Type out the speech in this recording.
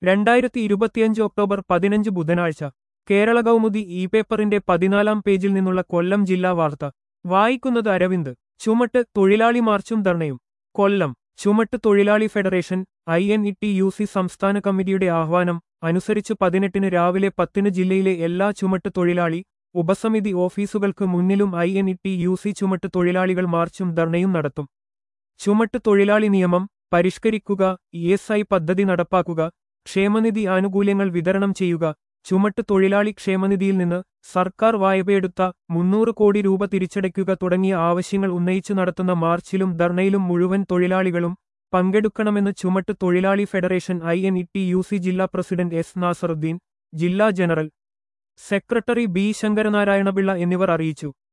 രണ്ടായിരത്തി ഇരുപത്തിയഞ്ച് ഒക്ടോബർ പതിനഞ്ച് ബുധനാഴ്ച കേരള കൗമുദി ഇ പേപ്പറിന്റെ പതിനാലാം പേജിൽ നിന്നുള്ള കൊല്ലം ജില്ലാ വാർത്ത വായിക്കുന്നത് അരവിന്ദ് ചുമട്ട് തൊഴിലാളി മാർച്ചും ധർണയും കൊല്ലം ചുമട്ട് തൊഴിലാളി federation I N E T U C സംസ്ഥാന കമ്മിറ്റിയുടെ ആഹ്വാനം അനുസരിച്ച് പതിനെട്ടിന് രാവിലെ പത്തിന് ജില്ലയിലെ എല്ലാ ചുമട്ട് തൊഴിലാളി ഉപസമിതി ഓഫീസുകൾക്ക് മുന്നിലും I N E T U C ചുമട്ട് തൊഴിലാളികൾ മാർച്ചും ധർണയും നടത്തും ചുമട്ട് തൊഴിലാളി നിയമം പരിഷ്കരിക്കുക ഇ എസ് ഐ പദ്ധതി നടപ്പാക്കുക ക്ഷേമനിധി ആനുകൂല്യങ്ങൾ വിതരണം ചെയ്യുക ചുമട്ട് തൊഴിലാളി ക്ഷേമനിധിയിൽ നിന്ന് സർക്കാർ വായ്പയെടുത്ത മുന്നൂറ് കോടി രൂപ തിരിച്ചടയ്ക്കുക തുടങ്ങിയ ആവശ്യങ്ങൾ ഉന്നയിച്ചു നടത്തുന്ന മാർച്ചിലും ധർണയിലും മുഴുവൻ തൊഴിലാളികളും പങ്കെടുക്കണമെന്ന് ചുമട്ട് തൊഴിലാളി federation I N E T U C ജില്ലാ പ്രസിഡന്റ് എസ് നാസറുദ്ദീൻ ജില്ലാ ജനറൽ സെക്രട്ടറി ബി ശങ്കരനാരായണപിള്ള എന്നിവർ അറിയിച്ചു